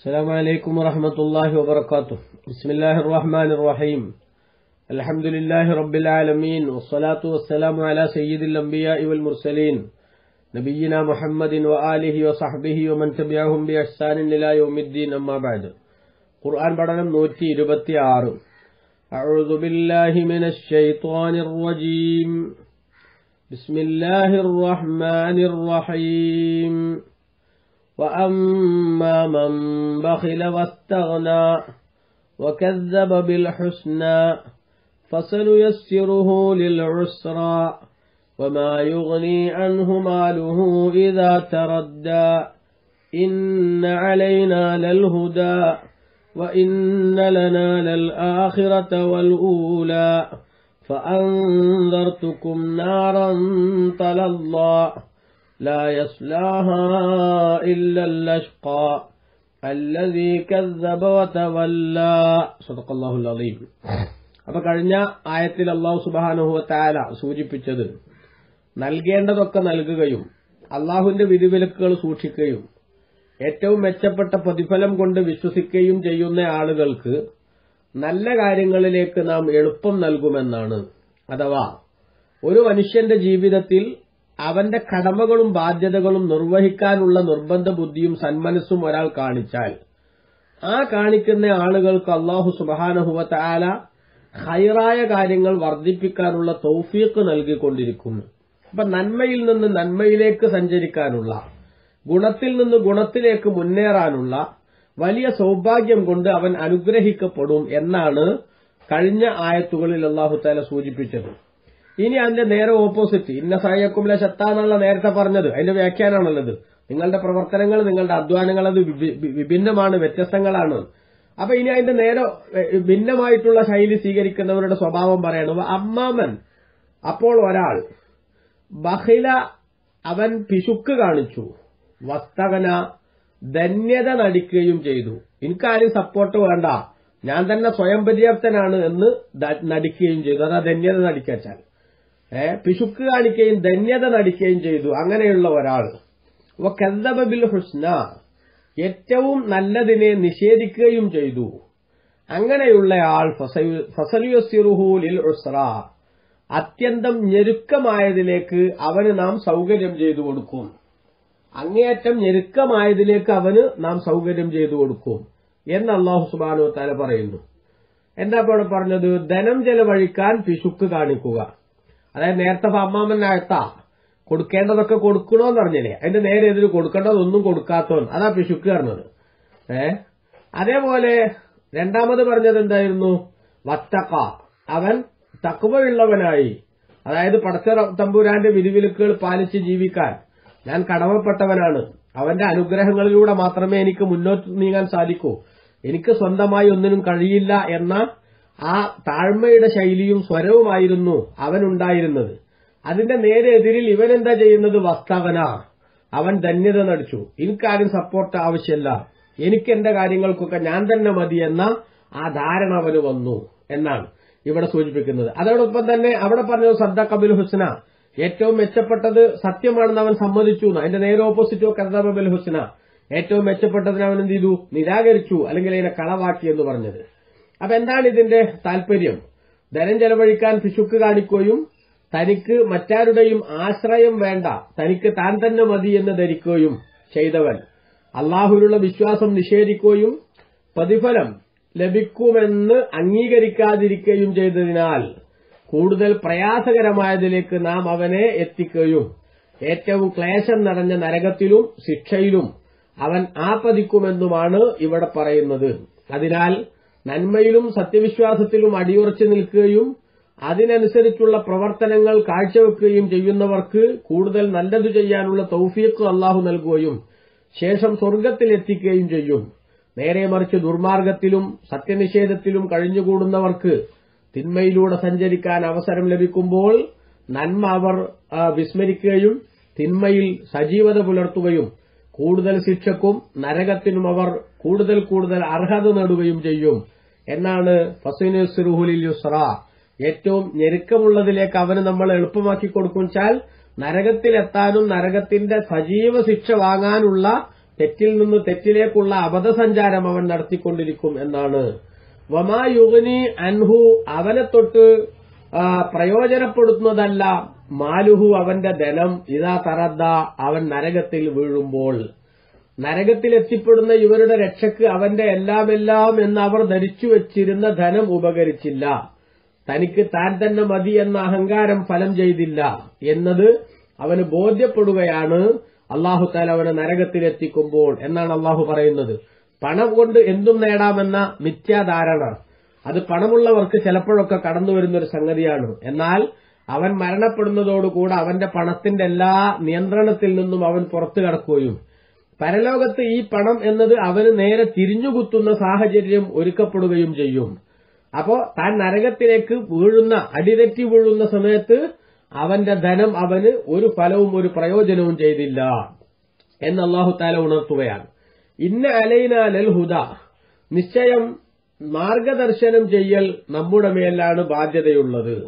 السلام عليكم ورحمة الله وبركاته بسم الله الرحمن الرحيم الحمد لله رب العالمين والصلاة والسلام على سيد الأنبياء والمرسلين نبينا محمد وآله وصحبه ومن تبعهم بإحسان إلى يوم الدين أما بعد قرآن بدنا نوتي ഇരുപത്തി ആറ് أعوذ بالله من الشيطان الرجيم بسم الله الرحمن الرحيم وأما من بخل واستغنى وكذب بالحسنى فسنيسره للعسرى وما يغني عنه ماله إذا تردى إن علينا للهدى وإن لنا للآخرة والأولى فأنذرتكم نارا تلظى لا يصلاها إلا الأشقى الذي كذب وتولى صدق الله العظيم അപ്പൊ കഴിഞ്ഞ ആയത്തിൽ അള്ളാഹു സുബാനുഹുവത്തായാല സൂചിപ്പിച്ചത് നൽകേണ്ടതൊക്കെ നൽകുകയും അള്ളാഹുവിന്റെ വിധിവിലക്കുകൾ സൂക്ഷിക്കുകയും ഏറ്റവും മെച്ചപ്പെട്ട പ്രതിഫലം കൊണ്ട് വിശ്വസിക്കുകയും ചെയ്യുന്ന ആളുകൾക്ക് നല്ല കാര്യങ്ങളിലേക്ക് നാം എളുപ്പം നൽകുമെന്നാണ് അഥവാ ഒരു മനുഷ്യന്റെ ജീവിതത്തിൽ അവന്റെ കടമകളും ബാധ്യതകളും നിർവഹിക്കാനുള്ള നിർബന്ധ ബുദ്ധിയും സന്മനസ്സും ഒരാൾ കാണിച്ചാൽ ആ കാണിക്കുന്ന ആളുകൾക്ക് അള്ളാഹു സുബാനഹുവത്ത ആല ഹൈറായ കാര്യങ്ങൾ വർദ്ധിപ്പിക്കാനുള്ള തൗഫീഖ് നൽകിക്കൊണ്ടിരിക്കുന്നു അപ്പൊ നന്മയിൽ നിന്ന് നന്മയിലേക്ക് സഞ്ചരിക്കാനുള്ള ഗുണത്തിൽ നിന്ന് ഗുണത്തിലേക്ക് മുന്നേറാനുള്ള വലിയ സൗഭാഗ്യം കൊണ്ട് അവൻ അനുഗ്രഹിക്കപ്പെടും എന്നാണ് കഴിഞ്ഞ ആയത്തുകളിൽ അള്ളാഹു താല സൂചിപ്പിച്ചത് ഇനി അതിന്റെ നേരെ ഓപ്പോസിറ്റ് ഇന്ന സഹായക്കുമില്ല ശത്ത എന്നുള്ള നേരത്തെ പറഞ്ഞത് അതിന്റെ വ്യാഖ്യാനമാണുള്ളത് നിങ്ങളുടെ പ്രവർത്തനങ്ങൾ നിങ്ങളുടെ അധ്വാനങ്ങൾ അത് വിഭിന്നമാണ് വ്യത്യസ്തങ്ങളാണ് അപ്പൊ ഇനി അതിന്റെ നേരെ ഭിന്നമായിട്ടുള്ള ശൈലി സ്വീകരിക്കുന്നവരുടെ സ്വഭാവം പറയണത് അമ്മാമൻ അപ്പോൾ ഒരാൾ ബഹില അവൻ പിശുക്ക് കാണിച്ചു വസ്തകന ധന്യത നടിക്കുകയും ചെയ്തു എനിക്കാരും സപ്പോർട്ട് വേണ്ട ഞാൻ തന്നെ സ്വയം പര്യാപ്തനാണ് എന്ന് നടിക്കുകയും ചെയ്തു അതാ ധന്യത നടിക്കാച്ചാൽ ഏ പിശുക്ക് കാണിക്കുകയും ധന്യത നടിക്കുകയും ചെയ്തു അങ്ങനെയുള്ള ഒരാൾ ബിൽ ഹുസ്ന ഏറ്റവും നല്ലതിനെ നിഷേധിക്കുകയും ചെയ്തു അങ്ങനെയുള്ള ആൾ ഫസലുസിറുഹൂലിൽ ഉസ്ര അത്യന്തം ഞെരുക്കമായതിലേക്ക് അവന് നാം സൗകര്യം ചെയ്തു കൊടുക്കും അങ്ങേയറ്റം ഞെരുക്കമായതിലേക്ക് അവന് നാം സൗകര്യം ചെയ്തു കൊടുക്കും എന്ന് അള്ളാഹു സുബാനു താല പറയുന്നു എന്താ ഇപ്പോൾ പറഞ്ഞത് ധനം ചെലവഴിക്കാൻ പിശുക്ക് കാണിക്കുക അതായത് നേരത്തെ അമ്മാമനായത്ത കൊടുക്കേണ്ടതൊക്കെ കൊടുക്കണോന്ന് പറഞ്ഞില്ലേ അതിന്റെ നേരെ എതിര് കൊടുക്കേണ്ടതൊന്നും കൊടുക്കാത്തവൻ അതാ പിശുക്ക് പറഞ്ഞത് ഏ അതേപോലെ രണ്ടാമത് പറഞ്ഞത് എന്തായിരുന്നു വത്തക്ക അവൻ തക്കുവയുള്ളവനായി അതായത് പടച്ച തമ്പുരാന്റെ വിധിവിലക്കുകൾ പാലിച്ച് ജീവിക്കാൻ ഞാൻ കടമപ്പെട്ടവനാണ് അവന്റെ അനുഗ്രഹങ്ങളിലൂടെ മാത്രമേ എനിക്ക് മുന്നോട്ട് നീങ്ങാൻ സാധിക്കൂ എനിക്ക് സ്വന്തമായി ഒന്നിനും കഴിയില്ല എന്ന ആ താഴ്മയുടെ ശൈലിയും സ്വരവുമായിരുന്നു അവനുണ്ടായിരുന്നത് അതിന്റെ നേരെ എതിരിൽ ഇവൻ എന്താ ചെയ്യുന്നത് വസ്തവന അവൻ ധന്യത നടിച്ചു എനിക്കാരും സപ്പോർട്ട് ആവശ്യമില്ല എനിക്ക് എന്റെ കാര്യങ്ങൾക്കൊക്കെ ഞാൻ തന്നെ മതി എന്ന ആ ധാരണ അവന് വന്നു എന്നാണ് ഇവിടെ സൂചിപ്പിക്കുന്നത് അതോടൊപ്പം തന്നെ അവിടെ പറഞ്ഞത് സദ്ദ കബിൽ ഹുസ്ന ഏറ്റവും മെച്ചപ്പെട്ടത് സത്യമാണെന്ന് അവൻ സമ്മതിച്ചു അതിന്റെ നേരെ ഓപ്പോസിറ്റോ കർദബൽ ഹുസ്ന ഏറ്റവും മെച്ചപ്പെട്ടതിന് അവൻ എന്ത് ചെയ്തു നിരാകരിച്ചു അല്ലെങ്കിൽ അതിനെ കളവാക്കി എന്ന് പറഞ്ഞത് അപ്പൊ എന്താണ് ഇതിന്റെ താല്പര്യം ധനം ചെലവഴിക്കാൻ പിശുക്ക് കാണിക്കുകയും തനിക്ക് മറ്റാരുടെയും ആശ്രയം വേണ്ട തനിക്ക് താൻ തന്നെ മതി എന്ന് ധരിക്കുകയും ചെയ്തവൻ അള്ളാഹുവിനുള്ള വിശ്വാസം നിഷേധിക്കുകയും പ്രതിഫലം ലഭിക്കുമെന്ന് അംഗീകരിക്കാതിരിക്കുകയും ചെയ്തതിനാൽ കൂടുതൽ പ്രയാസകരമായതിലേക്ക് നാം അവനെ എത്തിക്കുകയും ഏറ്റവും ക്ലേശം നിറഞ്ഞ നരകത്തിലും ശിക്ഷയിലും അവൻ ആപതിക്കുമെന്നുമാണ് ഇവിടെ പറയുന്നത് അതിനാൽ നന്മയിലും സത്യവിശ്വാസത്തിലും അടിയുറച്ചു നിൽക്കുകയും അതിനനുസരിച്ചുള്ള പ്രവർത്തനങ്ങൾ കാഴ്ചവെക്കുകയും ചെയ്യുന്നവർക്ക് കൂടുതൽ നല്ലതു ചെയ്യാനുള്ള തൗഫീഖ് അള്ളാഹു നൽകുകയും ശേഷം സ്വർഗത്തിൽ എത്തിക്കുകയും ചെയ്യും നേരെ മറിച്ച് ദുർമാർഗത്തിലും സത്യനിഷേധത്തിലും കഴിഞ്ഞുകൂടുന്നവർക്ക് തിന്മയിലൂടെ സഞ്ചരിക്കാൻ അവസരം ലഭിക്കുമ്പോൾ നന്മ അവർ വിസ്മരിക്കുകയും തിന്മയിൽ സജീവത പുലർത്തുകയും കൂടുതൽ ശിക്ഷക്കും നരകത്തിനും അവർ കൂടുതൽ കൂടുതൽ അർഹത നേടുകയും ചെയ്യും എന്നാണ് ഫസീനുസുറുഹുലിൽ യുസ്ര ഏറ്റവും ഞെരുക്കമുള്ളതിലേക്ക് അവന് നമ്മൾ എളുപ്പമാക്കി കൊടുക്കും വെച്ചാൽ നരകത്തിലെത്താനും നരകത്തിന്റെ സജീവ ശിക്ഷ വാങ്ങാനുള്ള തെറ്റിൽ നിന്ന് തെറ്റിലേക്കുള്ള അബദ്ധസഞ്ചാരം അവൻ നടത്തിക്കൊണ്ടിരിക്കും എന്നാണ് വമാ യുഗ്നി അൻഹു അവനെ തൊട്ട് ആ, പ്രയോജനപ്പെടുത്തുന്നതല്ല മാലുഹു അവന്റെ ധനം ഇതാ തറദ്ദ അവൻ നരകത്തിൽ വീഴുമ്പോൾ നരകത്തിൽ എത്തിപ്പെടുന്ന ഇവരുടെ രക്ഷയ്ക്ക് അവന്റെ എല്ലാമെല്ലാം എന്ന് അവർ ധരിച്ചു വെച്ചിരുന്ന ധനം ഉപകരിച്ചില്ല തനിക്ക് താൻ തന്നെ മതി എന്ന അഹങ്കാരം ഫലം ചെയ്തില്ല എന്നത് അവന് ബോധ്യപ്പെടുകയാണ് അള്ളാഹു താല അവനെ നരകത്തിലെത്തിക്കുമ്പോൾ എന്നാണ് അള്ളാഹു പറയുന്നത് പണം കൊണ്ട് എന്തും നേടാമെന്ന മിഥ്യാധാരണ അത് പണമുള്ളവർക്ക് ചിലപ്പോഴൊക്കെ കടന്നു വരുന്ന ഒരു സംഗതിയാണ് എന്നാൽ അവൻ മരണപ്പെടുന്നതോടുകൂടെ അവന്റെ പണത്തിന്റെ എല്ലാ നിയന്ത്രണത്തിൽ നിന്നും അവൻ പുറത്തു കടക്കുകയും പരലോകത്ത് ഈ പണം എന്നത് അവന് നേരെ തിരിഞ്ഞുകുത്തുന്ന സാഹചര്യം ഒരുക്കപ്പെടുകയും ചെയ്യും അപ്പോ താൻ നരകത്തിലേക്ക് വീഴുന്ന അടിതെറ്റി വീഴുന്ന സമയത്ത് അവന്റെ ധനം അവന് ഒരു ഫലവും ഒരു പ്രയോജനവും ചെയ്തില്ല എന്ന് അള്ളാഹു താല ഉണർത്തുകയാണ് ഇന്ന അലൈന ലൽ ഹുദ നിശ്ചയം മാർഗദർശനം ചെയ്യൽ നമ്മുടെ മേലാണ് ബാധ്യതയുള്ളത്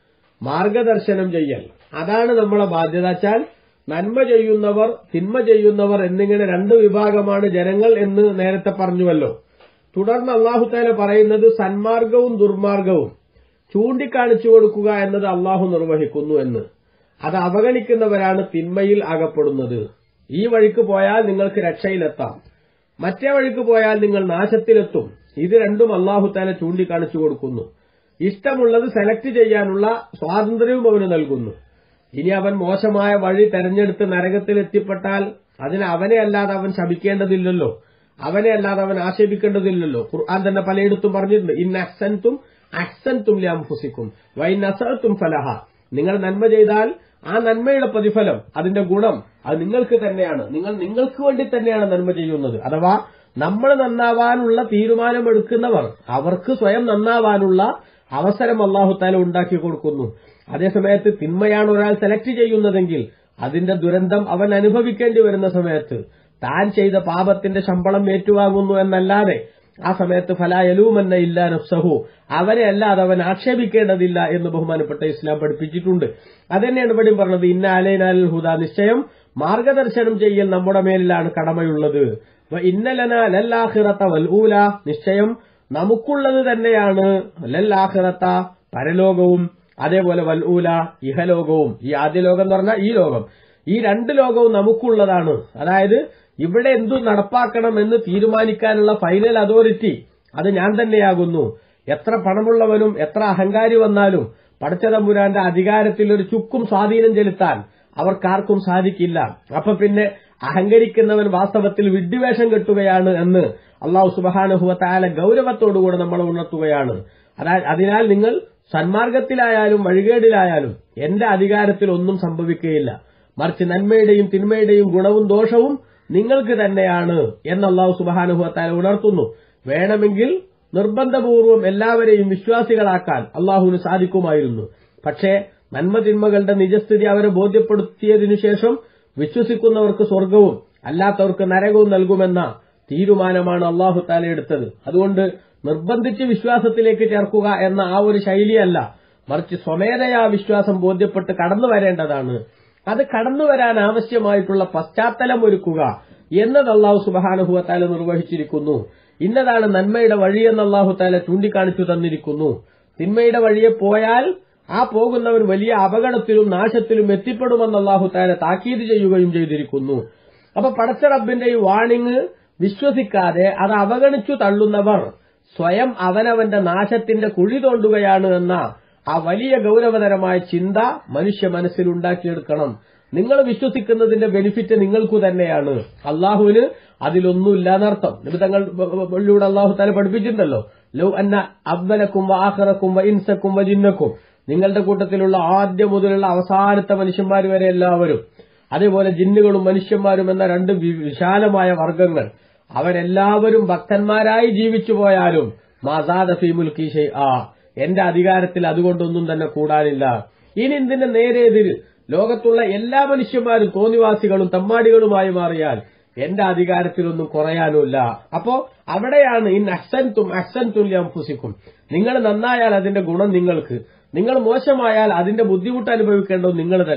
മാർഗദർശനം ചെയ്യൽ അതാണ് നമ്മളെ ബാധ്യത വെച്ചാൽ നന്മ ചെയ്യുന്നവർ തിന്മ ചെയ്യുന്നവർ എന്നിങ്ങനെ രണ്ട് വിഭാഗമാണ് ജനങ്ങൾ എന്ന് നേരത്തെ പറഞ്ഞുവല്ലോ തുടർന്ന് അള്ളാഹുത്താല പറയുന്നത് സന്മാർഗവും ദുർമാർഗവും ചൂണ്ടിക്കാണിച്ചു കൊടുക്കുക എന്നത് അള്ളാഹു നിർവഹിക്കുന്നു എന്ന് അത് അവഗണിക്കുന്നവരാണ് തിന്മയിൽ അകപ്പെടുന്നത് ഈ വഴിക്ക് പോയാൽ നിങ്ങൾക്ക് രക്ഷയിലെത്താം മറ്റേ വഴിക്ക് പോയാൽ നിങ്ങൾ നാശത്തിലെത്തും ഇത് രണ്ടും അള്ളാഹുത്താല ചൂണ്ടിക്കാണിച്ചു കൊടുക്കുന്നു ഇഷ്ടമുള്ളത് സെലക്ട് ചെയ്യാനുള്ള സ്വാതന്ത്ര്യവും അവന് നൽകുന്നു ഇനി അവൻ മോശമായ വഴി തെരഞ്ഞെടുത്ത് നരകത്തിൽ എത്തിപ്പെട്ടാൽ അതിന് അവനെ അല്ലാതെ അവൻ ശപിക്കേണ്ടതില്ലല്ലോ അവനെ അല്ലാതെ അവൻ ആക്ഷേപിക്കേണ്ടതില്ലല്ലോ ഖുർആൻ തന്നെ പലയിടത്തും പറഞ്ഞിട്ടുണ്ട് ഇൻ അക്സൻതും അക്സൻതും ലാംഫുസിക്കും വൈൻ അസത്തും ഫലഹ നിങ്ങൾ നന്മ ചെയ്താൽ ആ നന്മയുടെ പ്രതിഫലം അതിന്റെ ഗുണം അത് നിങ്ങൾക്ക് തന്നെയാണ് നിങ്ങൾ നിങ്ങൾക്ക് വേണ്ടി തന്നെയാണ് നന്മ ചെയ്യുന്നത് അഥവാ നമ്മൾ നന്നാവാനുള്ള തീരുമാനമെടുക്കുന്നവർ അവർക്ക് സ്വയം നന്നാവാനുള്ള അവസരം അള്ളാഹുത്താല ഉണ്ടാക്കി കൊടുക്കുന്നു അതേസമയത്ത് തിന്മയാണ് ഒരാൾ സെലക്ട് ചെയ്യുന്നതെങ്കിൽ അതിന്റെ ദുരന്തം അവൻ അനുഭവിക്കേണ്ടി വരുന്ന സമയത്ത് താൻ ചെയ്ത പാപത്തിന്റെ ശമ്പളം ഏറ്റുവാങ്ങുന്നു എന്നല്ലാതെ ആ സമയത്ത് ഫലായലൂമെന്ന ഇല്ല നഫ്സഹു അവരെ അല്ലാതെ അവൻ ആക്ഷേപിക്കേണ്ടതില്ല എന്ന് ബഹുമാനപ്പെട്ട ഇസ്ലാം പഠിപ്പിച്ചിട്ടുണ്ട് അതന്നെയാണ് ഇവിടെയും പറഞ്ഞത് ഇന്ന അലൈനാൽ ഹുദ നിശ്ചയം മാർഗദർശനം ചെയ്യൽ നമ്മുടെ മേലിലാണ് കടമയുള്ളത് വ ഇന്നലന ലല്ലാഹിറത്ത വൽഊല നിശ്ചയം നമുക്കുള്ളത് തന്നെയാണ് ലല്ലാഹിറത്ത പരലോകവും അതേപോലെ വൽഊല ഇഹലോകവും ഈ ആദ്യ ലോകം എന്ന് പറഞ്ഞാൽ ഈ ലോകം ഈ രണ്ട് ലോകവും നമുക്കുള്ളതാണ് അതായത് ഇവിടെ എന്തു നടപ്പാക്കണം എന്ന് തീരുമാനിക്കാനുള്ള ഫൈനൽ അതോറിറ്റി അത് ഞാൻ തന്നെയാകുന്നു എത്ര പണമുള്ളവനും എത്ര അഹങ്കാരി വന്നാലും പടച്ചതമ്പുരാന്റെ അധികാരത്തിൽ ഒരു ചുക്കും സ്വാധീനം ചെലുത്താൻ അവർക്കാർക്കും സാധിക്കില്ല അപ്പൊ പിന്നെ അഹങ്കരിക്കുന്നവൻ വാസ്തവത്തിൽ വിഡ്ഢിവേഷം കെട്ടുകയാണ് എന്ന് അള്ളാഹു സുബാനുഹുവത്തായ ഗൌരവത്തോടുകൂടെ നമ്മൾ ഉണർത്തുകയാണ് അതായത് അതിനാൽ നിങ്ങൾ സന്മാർഗത്തിലായാലും വഴികേടിലായാലും എന്റെ അധികാരത്തിൽ ഒന്നും സംഭവിക്കുകയില്ല മറിച്ച് നന്മയുടെയും തിന്മയുടെയും ഗുണവും ദോഷവും നിങ്ങൾക്ക് തന്നെയാണ് എന്ന് അള്ളാഹു സുബാനുഭവത്താൽ ഉണർത്തുന്നു വേണമെങ്കിൽ നിർബന്ധപൂർവം എല്ലാവരെയും വിശ്വാസികളാക്കാൻ അള്ളാഹുവിന് സാധിക്കുമായിരുന്നു പക്ഷേ നന്മ തിന്മകളുടെ നിജസ്ഥിതി അവരെ ബോധ്യപ്പെടുത്തിയതിനു ശേഷം വിശ്വസിക്കുന്നവർക്ക് സ്വർഗവും അല്ലാത്തവർക്ക് നരകവും നൽകുമെന്ന തീരുമാനമാണ് അള്ളാഹു താല എടുത്തത് അതുകൊണ്ട് നിർബന്ധിച്ച് വിശ്വാസത്തിലേക്ക് ചേർക്കുക എന്ന ആ ഒരു ശൈലിയല്ല മറിച്ച് സ്വമേധയാ വിശ്വാസം ബോധ്യപ്പെട്ട് കടന്നു വരേണ്ടതാണ് അത് കടന്നു വരാൻ ആവശ്യമായിട്ടുള്ള പശ്ചാത്തലം ഒരുക്കുക എന്നത് അള്ളാഹു സുബാനുഭവത്താല നിർവഹിച്ചിരിക്കുന്നു ഇന്നതാണ് നന്മയുടെ വഴിയെന്ന് അള്ളാഹു താല ചൂണ്ടിക്കാണിച്ചു തന്നിരിക്കുന്നു തിന്മയുടെ വഴിയെ പോയാൽ ആ പോകുന്നവൻ വലിയ അപകടത്തിലും നാശത്തിലും എത്തിപ്പെടുമെന്ന് അള്ളാഹു താല താക്കീത് ചെയ്യുകയും ചെയ്തിരിക്കുന്നു അപ്പൊ പടച്ച റബ്ബിന്റെ ഈ വാണിംഗ് വിശ്വസിക്കാതെ അത് അവഗണിച്ചു തള്ളുന്നവർ സ്വയം അവനവന്റെ നാശത്തിന്റെ കുഴി തോണ്ടുകയാണ് എന്ന ആ വലിയ ഗൌരവതരമായ ചിന്ത മനുഷ്യ മനസ്സിൽ ഉണ്ടാക്കിയെടുക്കണം നിങ്ങൾ വിശ്വസിക്കുന്നതിന്റെ ബെനിഫിറ്റ് നിങ്ങൾക്കു തന്നെയാണ് അള്ളാഹുവിന് അതിലൊന്നുമില്ല എന്നർത്ഥം നബി തങ്ങൾ വഴിയിലൂടെ അള്ളാഹു താല പഠിപ്പിച്ചിട്ടുണ്ടല്ലോ ലൗ അന്ന അവലക്കും ആഹറക്കും ഇൻസക്കും ജിന്നക്കും നിങ്ങളുടെ കൂട്ടത്തിലുള്ള ആദ്യം മുതലുള്ള അവസാനത്തെ മനുഷ്യന്മാർ വരെ എല്ലാവരും അതേപോലെ ജിന്നുകളും മനുഷ്യന്മാരും എന്ന രണ്ട് വി- വിശാലമായ വർഗങ്ങൾ അവരെല്ലാവരും ഭക്തന്മാരായി ജീവിച്ചു പോയാലും മാസാദ ഫീമുൽക്കി ആ എന്റെ അധികാരത്തിൽ അതുകൊണ്ടൊന്നും തന്നെ കൂടാനില്ല ഇനി ഇതിന്റെ നേരെ എതിര് ലോകത്തുള്ള എല്ലാ മനുഷ്യന്മാരും തോന്നിവാസികളും തമ്മാടികളുമായി മാറിയാൽ എന്റെ അധികാരത്തിലൊന്നും കുറയാനുമില്ല അപ്പോ അവിടെയാണ് ഇൻ അഹ്സൻതും അഹ്സൻതും അംഫുസിക്കും നിങ്ങൾ നന്നായാൽ അതിന്റെ ഗുണം നിങ്ങൾക്ക് നിങ്ങൾ മോശമായാൽ അതിന്റെ ബുദ്ധിമുട്ട് അനുഭവിക്കേണ്ടത് നിങ്ങൾ തന്നെ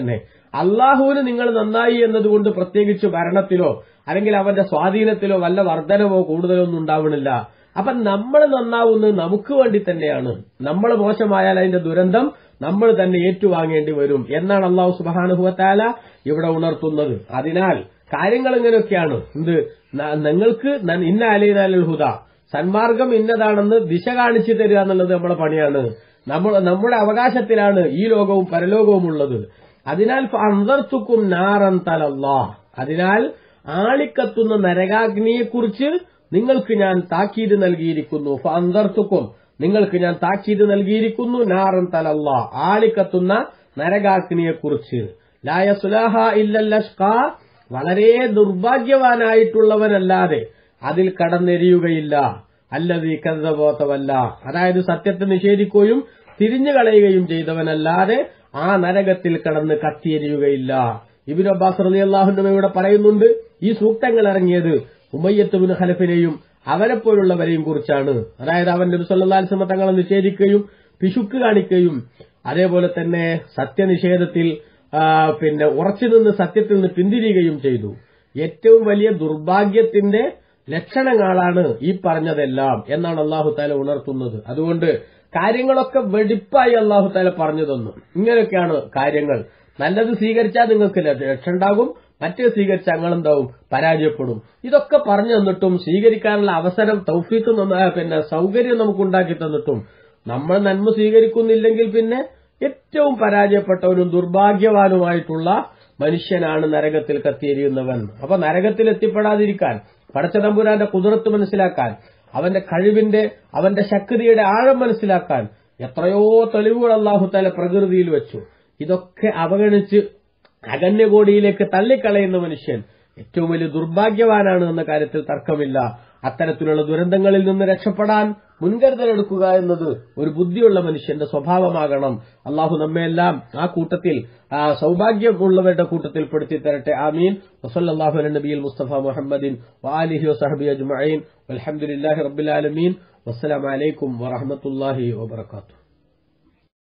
അള്ളാഹുവിന് നിങ്ങൾ നന്നായി എന്നതുകൊണ്ട് പ്രത്യേകിച്ച് ഭരണത്തിലോ അല്ലെങ്കിൽ അവന്റെ സ്വാധീനത്തിലോ വല്ല വർധനവോ കൂടുതലോ ഒന്നും ഉണ്ടാവണില്ല അപ്പൊ നമ്മൾ നന്നാവുന്നത് നമുക്ക് വേണ്ടി തന്നെയാണ് നമ്മൾ മോശമായാൽ അതിന്റെ ദുരന്തം നമ്മൾ തന്നെ ഏറ്റുവാങ്ങേണ്ടി വരും എന്നാണ് അള്ളാഹു സുബാനുഭവത്താല ഇവിടെ ഉണർത്തുന്നത് അതിനാൽ കാര്യങ്ങൾ ഇങ്ങനെയൊക്കെയാണ് എന്ത് ന- നിങ്ങൾക്ക് ന- ഇന്ന അലീനാലുൽ ഹുദ സന്മാർഗം ഇന്നതാണെന്ന് ദിശ കാണിച്ചു തരിക എന്നുള്ളത് നമ്മുടെ പണിയാണ് നമ്മൾ നമ്മുടെ അവകാശത്തിലാണ് ഈ ലോകവും പരലോകവും ഉള്ളത് അതിനാൽ അന്തർത്തുക്കും നാറൻ തലല്ലാ അതിനാൽ ആളിക്കത്തുന്ന നരകാഗ്നിയെക്കുറിച്ച് നിങ്ങൾക്ക് ഞാൻ താക്കീത് നൽകിയിരിക്കുന്നു അന്തർത്തുക്കും നിങ്ങൾക്ക് ഞാൻ താക്കീത് നൽകിയിരിക്കുന്നു നാറൻ തലല്ല ആളിക്കത്തുന്ന നരകാഗ്നിയെക്കുറിച്ച് ലായ സുലാഹ ഇല്ലല്ലഷ്ക വളരെ ദുർഭാഗ്യവാനായിട്ടുള്ളവനല്ലാതെ അതിൽ കടന്നെരിയുകയില്ല അല്ലത് കരുതബോധമല്ല അതായത് സത്യത്തെ നിഷേധിക്കുകയും തിരിഞ്ഞു കളയുകയും ചെയ്തവനല്ലാതെ ആ നരകത്തിൽ കടന്ന് കത്തിയെരിയുകയില്ല ഇബിൻ അബ്ബാസ് റലി അള്ളാഹുന്റെ ഇവിടെ പറയുന്നുണ്ട് ഈ സൂക്തങ്ങൾ ഇറങ്ങിയത് ഉമയ്യത്തുബിൻ ഖലഫിനെയും അവരെ പോലുള്ളവരെയും കുറിച്ചാണ് അതായത് അവൻ നബി സല്ലല്ലാഹു അലൈഹി വസല്ലം തങ്ങളെ നിഷേധിക്കുകയും പിശുക്ക് കാണിക്കുകയും അതേപോലെ തന്നെ സത്യനിഷേധത്തിൽ ആ, പിന്നെ ഉറച്ചുനിന്ന് സത്യത്തിൽ നിന്ന് പിന്തിരിയുകയും ചെയ്തു ഏറ്റവും വലിയ ദുർഭാഗ്യത്തിന്റെ ലക്ഷണങ്ങളാണ് ഈ പറഞ്ഞതെല്ലാം എന്നാണ് അള്ളാഹു താല ഉണർത്തുന്നത് അതുകൊണ്ട് കാര്യങ്ങളൊക്കെ വെടിപ്പായി അള്ളാഹു താല പറഞ്ഞു തന്നു ഇങ്ങനെയൊക്കെയാണ് കാര്യങ്ങൾ നല്ലത് സ്വീകരിച്ചാൽ നിങ്ങൾക്ക് രക്ഷ ഉണ്ടാകും മറ്റേ സ്വീകരിച്ചാൽ ഞങ്ങളെന്താവും പരാജയപ്പെടും ഇതൊക്കെ പറഞ്ഞു തന്നിട്ടും സ്വീകരിക്കാനുള്ള അവസരം തൗഫീത്ത് നന്ന- പിന്നെ സൗകര്യം നമുക്ക് ഉണ്ടാക്കി തന്നിട്ടും നമ്മൾ നന്മ സ്വീകരിക്കുന്നില്ലെങ്കിൽ പിന്നെ ഏറ്റവും പരാജയപ്പെട്ടവനും ദുർഭാഗ്യവാനുമായിട്ടുള്ള മനുഷ്യനാണ് നരകത്തിൽ കത്തിയെരിയുന്നവൻ അപ്പൊ നരകത്തിൽ എത്തിപ്പെടാതിരിക്കാൻ പടച്ചതമ്പുരാന്റെ കുതിരത്ത് മനസ്സിലാക്കാൻ അവന്റെ കഴിവിന്റെ അവന്റെ ശക്തിയുടെ ആഴം മനസ്സിലാക്കാൻ എത്രയോ തെളിവുകൾ അള്ളാഹുത്താല പ്രകൃതിയിൽ വെച്ചു ഇതൊക്കെ അവഗണിച്ച് അകന്യകോടിയിലേക്ക് തള്ളിക്കളയുന്ന മനുഷ്യൻ ഏറ്റവും വലിയ ദുർഭാഗ്യവാനാണ് എന്ന കാര്യത്തിൽ തർക്കമില്ല അത്തരത്തിലുള്ള ദുരന്തങ്ങളിൽ നിന്ന് രക്ഷപ്പെടാൻ മുൻകരുതലെടുക്കുക എന്നത് ഒരു ബുദ്ധിയുള്ള മനുഷ്യന്റെ സ്വഭാവമാകണം അള്ളാഹു നമ്മയെല്ലാം ആ കൂട്ടത്തിൽ ആ സൗഭാഗ്യമുള്ളവരുടെ കൂട്ടത്തിൽ പെടുത്തി തരട്ടെ ആമീൻ വസല്ലാഹു നബിയിൽ മുസ്തഫ മുഹമ്മദിൻ വാലിഹി വസഹബി അജ്മഈൻ അലഹമുല്ലാഹി റബ്ബിൽ ആലമീൻ വസ്സലാമലൈക്കും വറഹമത്തല്ലാഹി വബർക്കാത്തു